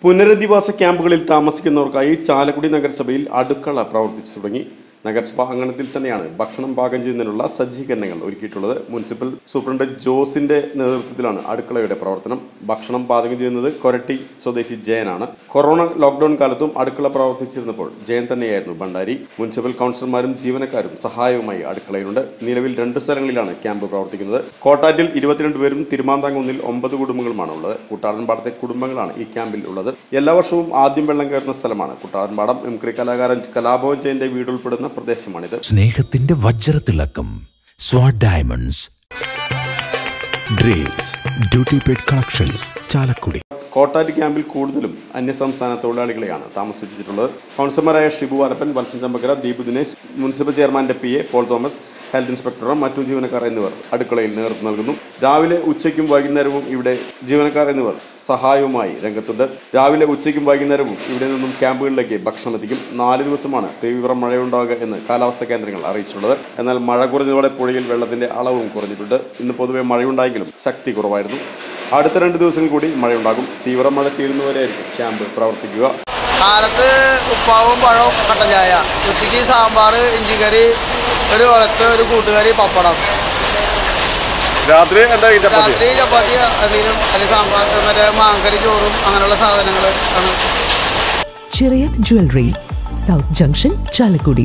പുനരധിവാസ ക്യാമ്പുകളിൽ താമസിക്കുന്നവർക്കായി ചാലക്കുടി നഗരസഭയിൽ അടുക്കള പ്രവർത്തിച്ചു തുടങ്ങി നഗരസഭാ അങ്കണത്തിൽ തന്നെയാണ് ഭക്ഷണം പാകം ചെയ്യുന്നതിനുള്ള സജ്ജീകരണങ്ങൾ ഒരുക്കിയിട്ടുള്ളത് മുനിസിപ്പൽ സൂപ്രണ്ട് ജോസിന്റെ നേതൃത്വത്തിലാണ് അടുക്കളയുടെ പ്രവർത്തനം ഭക്ഷണം പാചകം ചെയ്യുന്നത് കൊരട്ടി സ്വദേശി ജയനാണ് കൊറോണ ലോക്ക്ഡൌൺ കാലത്തും അടുക്കള പ്രവർത്തിച്ചിരുന്നപ്പോൾ ജയൻ തന്നെയായിരുന്നു ഭണ്ഡാരി മുനിസിപ്പൽ കൗൺസിലർമാരും ജീവനക്കാരും സഹായവുമായി അടുക്കളയിലുണ്ട് നിലവിൽ രണ്ട് സ്ഥലങ്ങളിലാണ് ക്യാമ്പ് പ്രവർത്തിക്കുന്നത് കോട്ടാറ്റിൽ ഇരുപത്തിരണ്ട് പേരും തിരുമാന്താംകുന്നിൽ ഒമ്പത് കുടുംബങ്ങളുമാണ് ഉള്ളത് കുട്ടാടൻപാടത്തെ കുടുംബങ്ങളാണ് ഈ ക്യാമ്പിൽ ഉള്ളത് എല്ലാ വർഷവും ആദ്യം വെള്ളം കയറുന്ന സ്ഥലമാണ് കുട്ടാടൻപാടം എംക്രി കലാകാരൻ കലാഭവൻ ജയന്റെ വീട് ഉൾപ്പെടുന്ന പ്രദേശമാണിത് സ്നേഹത്തിന്റെ വജ്രത്തിളക്കം സ്വാഡ് diamonds dreams duty paid collections Chalakudy Kottat ക്യാമ്പിൽ കൂടുതലും അന്യസംസ്ഥാന തൊഴിലാളികളെയാണ് താമസിപ്പിച്ചിട്ടുള്ളത് കൗൺസിലർമാരായ ഷിബു വാലപ്പൻ വത്സൻ ചമ്പക്കര ദീപു ദിനേശ് മുനിസിപ്പൽ ചെയർമാന്റെ P A Paul Thomas health ഇൻസ്പെക്ടറും മറ്റു ജീവനക്കാർ എന്നിവർ അടുക്കളയിൽ നേതൃത്വം നൽകുന്നു രാവിലെ ഉച്ചയ്ക്കും വൈകുന്നേരവും ഇവിടെ ജീവനക്കാർ എന്നിവർ സഹായവുമായി രംഗത്തുണ്ട് രാവിലെ ഉച്ചയ്ക്കും വൈകുന്നേരവും ഇവിടെ നിന്നും ക്യാമ്പുകളിലേക്ക് ഭക്ഷണം എത്തിക്കും നാല് ദിവസമാണ് തീവ്ര മഴയുണ്ടാകുക എന്ന് കാലാവസ്ഥാ കേന്ദ്രങ്ങൾ അറിയിച്ചിട്ടുള്ളത് എന്നാൽ മഴ കുറഞ്ഞതോടെ പുഴയിൽ വെള്ളത്തിന്റെ അളവും കുറഞ്ഞിട്ടുണ്ട് ഇന്ന് പൊതുവെ മഴയുണ്ടായെങ്കിലും ശക്തി കുറവായിരുന്നു അടുത്ത രണ്ട് ദിവസങ്ങൾ കൂടി മഴയുണ്ടാകും തീവ്ര മഴ തീരുന്നവരെയായിരിക്കും ക്യാമ്പ് പ്രവർത്തിക്കുക കാലത്ത് ഉപ്പാവും പഴവും കട്ടൻ ചായ ഉച്ചയ്ക്ക് സാമ്പാർ ഇഞ്ചിക്കറി ഒരു വളത്ത് ഒരു കൂട്ടുകറി പപ്പടം രാത്രി എന്താ രാത്രി ചപ്പാത്തി എന്തെങ്കിലും അല്ലെങ്കിൽ സാമ്പാർ മറ്റേ മാങ്കറി ചോറും അങ്ങനെയുള്ള സാധനങ്ങൾ ആണ് Chirayath jewellery south junction Chalakudy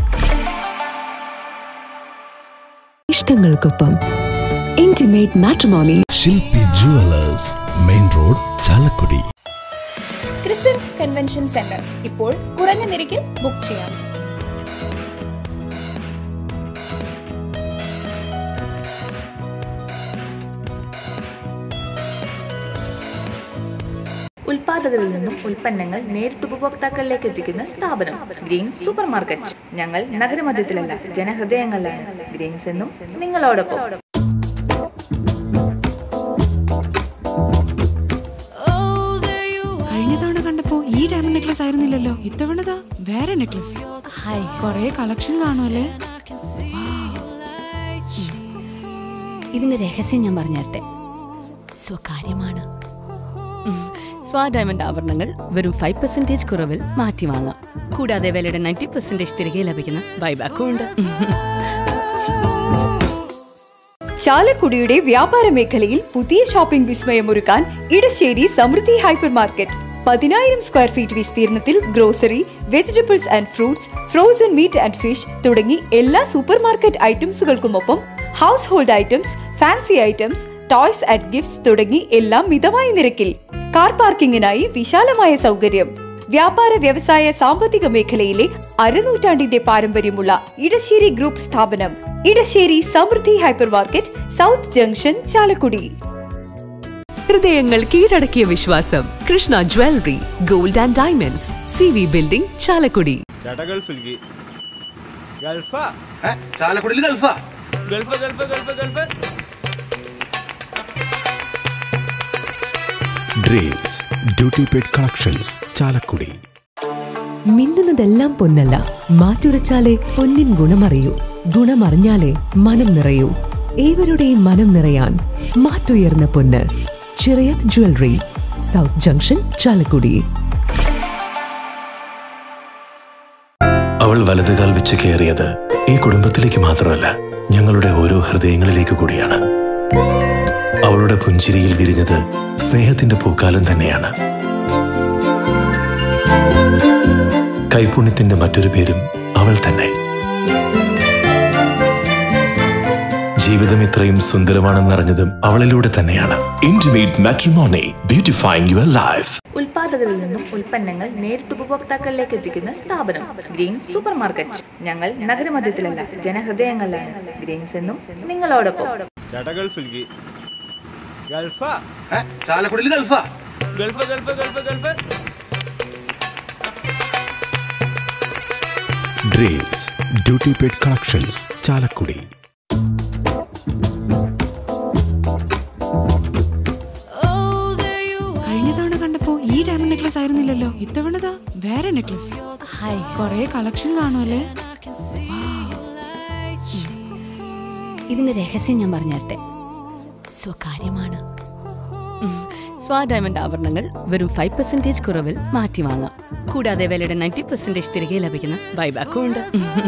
ഇഷ്ടങ്ങൾക്കൊപ്പം intimate matrimony Shilpi jewellers main road Chalakudy crescent convention centre ഇപ്പോൾ കുറഞ്ഞ നിരക്കിൽ ബുക്ക് ചെയ്യാം ഉൽപാദകരിൽ നിന്നും ഉൽപ്പന്നങ്ങൾ നേരിട്ട് ഉപഭോക്താക്കളിലേക്ക് എത്തിക്കുന്ന സ്ഥാപനം ഗ്രീൻ സൂപ്പർ മാർക്കറ്റ് ഞങ്ങൾ നഗരമധ്യത്തിലല്ല ജനഹൃദയങ്ങളിലാണ് ഗ്രീൻസ് എന്നും നിങ്ങളോടൊപ്പം കഴിഞ്ഞ തവണ കണ്ടപ്പോ ഈ ഡയമണ്ട് നെക്ലസ് ആയിരുന്നില്ലല്ലോ ഇത്തവണതാ വേറെ നെക്ലസ് ഹായ് കൊറേ കളക്ഷൻ കാണുമല്ലേ ഇതിന്റെ രഹസ്യം ഞാൻ പറഞ്ഞുതരട്ടെ സ്വകാര്യമാണ് ഉം. സ്വാ ഡയമണ്ട് ആഭരണങ്ങൾ വെറും ഫൈവ് പെർസെന്റേജ് കുറവിൽ മാറ്റി വാങ്ങാം കൂടാതെ വിലയുടെ നയൻറ്റി പെർസെന്റേജ് തിരികെ ലഭിക്കുന്ന ബൈബാക്കും ഉണ്ട് ചാലക്കുടിയുടെ വ്യാപാര മേഖലയിൽ പുതിയ ഷോപ്പിംഗ് വിസ്മയമൊരുക്കാൻ ഇടശ്ശേരി സമൃദ്ധി ഹൈപ്പർ മാർക്കറ്റ് പതിനായിരം സ്ക്വയർ ഫീറ്റ് വിസ്തീർണത്തിൽ grocery vegetables and fruits frozen meat and fish തുടങ്ങി എല്ലാ സൂപ്പർ മാർക്കറ്റ് ഐറ്റംസുകൾക്കുമൊപ്പം household items fancy items toys and gifts തുടങ്ങി എല്ലാം മിതമായ നിരക്കിൽ കാർ പാർക്കിങ്ങിനായി വിശാലമായ സൗകര്യം വ്യാപാര വ്യവസായ സാമ്പത്തിക മേഖലയിലെ അരനൂറ്റാണ്ടിന്റെ പാരമ്പര്യമുള്ള ഇടശ്ശേരി ഗ്രൂപ്പ് സ്ഥാപനം Edassery Samriddhi hypermarket south junction Chalakudy ഹൃദയങ്ങൾ കീഴടക്കിയ വിശ്വാസം Krishna jewellery gold and diamonds C V building Chalakudy ചേട്ടാ ഗൾഫിലേക്ക് ഗൾഫാ ചാലക്കുടിയിൽ ഗൾഫാ Gulf Gulf Gulf Gulf dreams duty paid collections Chalakudy മിന്നുന്നതെല്ലാം പൊന്നല്ല മാറ്റുരച്ചാലേ പൊന്നിൻ ഗുണമറിയൂ ഗുണമറിഞ്ഞാലേ മനം നിറയൂ ഏവരുടെയും മനം നിറയാൻ മാറ്റുയർന്ന പൊന്ന് Chirayath jewellery south junction Chalakudy അവൾ വലതുകാൽ വെച്ച് കയറിയത് ഈ കുടുംബത്തിലേക്ക് മാത്രമല്ല ഞങ്ങളുടെ ഓരോ ഹൃദയങ്ങളിലേക്ക് കൂടിയാണ് അവളുടെ പുഞ്ചിരിയിൽ വിരിഞ്ഞത് സ്നേഹത്തിന്റെ പൂക്കാലം തന്നെയാണ് കൈപുണ്യത്തിന്റെ മറ്റൊരു പേരും അവൾ തന്നെ ജീവിതം ഇത്രയും സുന്ദരമാണെന്നറിഞ്ഞതും അവളിലൂടെ തന്നെയാണ് intimate matrimony beautifying your life ഉൽപാദകരിൽ നിന്നും ഉൽപ്പന്നങ്ങൾ നേരിട്ട് ഉപഭോക്താക്കളിലേക്ക് എത്തിക്കുന്ന സ്ഥാപനം ഗ്രീൻ സൂപ്പർ മാർക്കറ്റ് ഞങ്ങൾ നഗരമധ്യത്തിലല്ല ജനഹൃദയങ്ങളിലാണ് ഗ്രീൻസ് എന്നും നിങ്ങളോടൊപ്പം ചേട്ടാ ഗൾഫിലേക്ക് ഗൾഫാ ചാലക്കുടിയിൽ ഗൾഫാ Gulf Gulf Gulf Gulf dreams duty paid collections Chalakudy കഴിഞ്ഞ തവണ കണ്ടപ്പോ ഈ ഡയമണ്ട് നെക്ലസ് ആയിരുന്നില്ലല്ലോ ഇത്തവണതാ വേറെ നെക്ലസ് ഹായ് കൊറേ കളക്ഷൻ കാണുമല്ലേ ഇതിന്റെ രഹസ്യം ഞാൻ പറഞ്ഞുതരട്ടെ സ്വകാര്യമാണ് ഉം. സ്വാ ഡയമണ്ട് ആഭരണങ്ങൾ വെറും ഫൈവ് പെർസെന്റേജ് കുറവിൽ മാറ്റി വാങ്ങാം കൂടാതെ വിലയുടെ നയൻറ്റി പെർസെന്റേജ് തിരികെ ലഭിക്കുന്ന ബൈബാക്കും ഉണ്ട്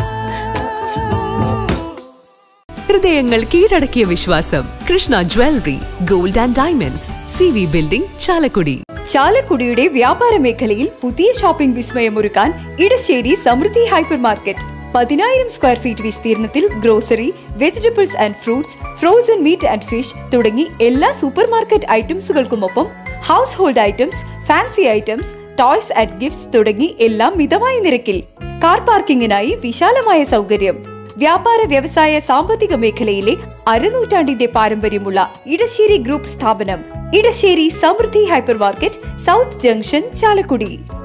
ഹൃദയങ്ങൾ കീഴടക്കിയ വിശ്വാസം Krishna jewellery gold and diamonds C V building Chalakudy ചാലക്കുടിയുടെ വ്യാപാര മേഖലയിൽ പുതിയ ഷോപ്പിംഗ് വിസ്മയമൊരുക്കാൻ ഇടശ്ശേരി സമൃദ്ധി ഹൈപ്പർ മാർക്കറ്റ് പതിനായിരം സ്ക്വയർ ഫീറ്റ് വിസ്തീർണത്തിൽ grocery vegetables and fruits frozen meat and fish തുടങ്ങി എല്ലാ സൂപ്പർ മാർക്കറ്റ് ഐറ്റംസുകൾക്കുമൊപ്പം household items fancy items toys and gifts തുടങ്ങി എല്ലാം മിതമായ നിരക്കിൽ കാർ പാർക്കിങ്ങിനായി വിശാലമായ സൗകര്യം വ്യാപാര വ്യവസായ സാമ്പത്തിക മേഖലയിലെ അരനൂറ്റാണ്ടിന്റെ പാരമ്പര്യമുള്ള ഇടശ്ശേരി ഗ്രൂപ്പ് സ്ഥാപനം Edassery Samriddhi hypermarket south junction Chalakudy